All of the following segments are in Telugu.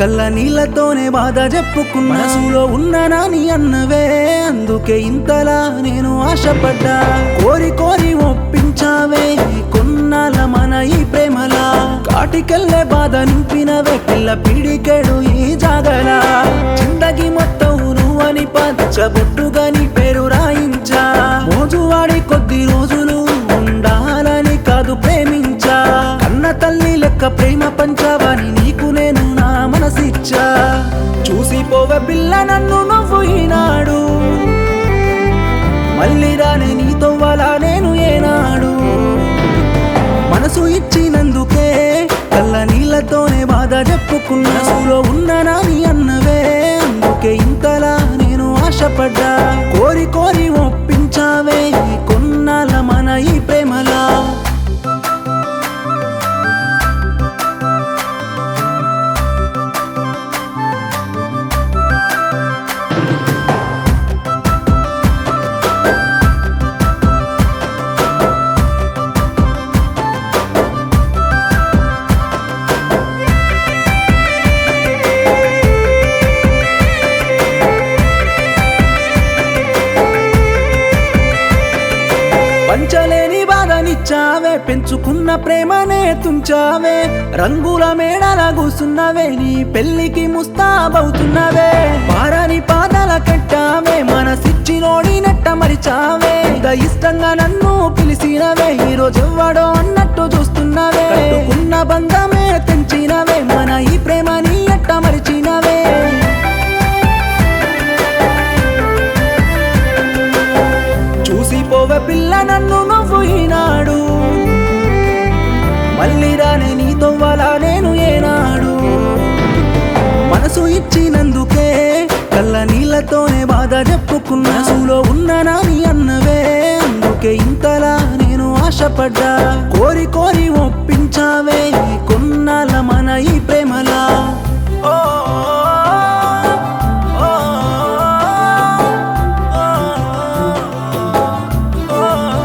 కళ్ళ నీళ్ళతోనే బాధ చెప్పుకున్నా మనసులో ఉన్న నాని అన్నవే అందుకే ఇంతలా నేను ఆశపడ్డా కోరి కోరి ఒప్పించావే కొన్నాళ్ళ మన ఈ ప్రేమలా కాటికెళ్ళే బాధ నింపినవే పిల్ల పీడికెడు ఈ జాగలా చిందగి మొత్తం నువ్వని పచ్చబొట్టుగా నీ పేరు రాయించా మోజువాడి కొద్ది రోజులు ఉండాలని కాదు ప్రేమించా కన్న తల్లి లెక్క ప్రేమ పంచావని నీకు నేను నా మనసిచ్చా చూసి పోవ పిల్ల నన్ను నువ్వు ఈనాడు మళ్ళీ రానే నీతో వలా నేను ఏనాడు మనసు ఇచ్చినందుకే కళ్ళ నీళ్ళతోనే బాధ చెప్పుకున్న మనసులో ఉన్న నాని అన్నవే అందుకే ఇంతలా నేను ఆశపడ్డా కోరి కోరి ఒప్పించావే కొన్నాళ్ళ మన ఈ ప్రేమలా పంచలేని బాధనిచ్చావే పెంచుకున్న ప్రేమనే తుంచావే రంగుల మేడల కూసున్నవే నీ పెళ్లికి ముస్తాబవుతున్నవే పారని పాదల కట్టావే మనసిచ్చినోడి నెట్ట మరిచావే ఇంత ఇష్టంగా నన్ను పిలిచినవే ఈ రోజు ఎవ్వడో అన్నట్టు చూస్తున్నవే కట్టుకున్న బంధమే తెంచినవే మన ఈ ప్రేమని ఎట్ట మరిచినవే చూసి పోవ పిల్ల నన్ను నువ్వు ఈనాడు మళ్ళీ రానే నీతో వలా నేను ఏనాడు మనసు ఇచ్చినందుకే కళ్ళ నీళ్ళతోనే బాధ చెప్పుకున్న మనసులో ఉన్న నాని అన్నవే అందుకే ఇంతలా నేను ఆశపడ్డా కోరి కోరి ఒప్పించావే కొన్నాళ్ళ మన ఈ ప్రేమలా ఓ, ఓ, ఓ, ఓ, ఓ.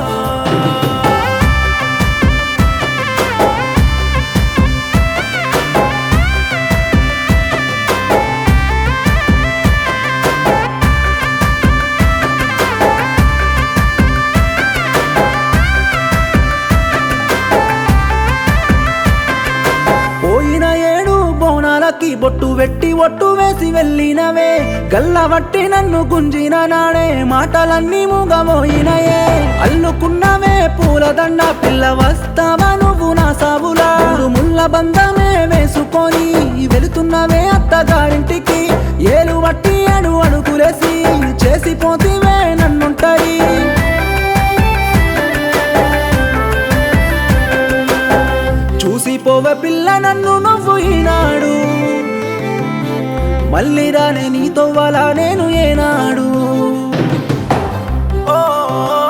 పోయిన ఏడు బోనాలకి బొట్టు వెట్టి ఒట్టు వేసి వెళ్ళినవే గల్లవట్టి నన్ను గుంజిన నాడే మాటలన్నీ మూగబోయినయే అల్లుకున్నవే పూలదండ పిల్ల వస్తావా నువ్వు నా సాబులా మూడు ముళ్ళ బంధమే వేసుకొని వెళుతున్నవే అత్తగారింటికి ఏలు వట్టి అడు అడుగులేసి చేసిపోతివే నన్నుంటరి చూసి పోవ పిల్ల నన్ను నువ్వు ఈనాడు మళ్ళీ రానే నీతో వలా నేను ఏనాడు ఓ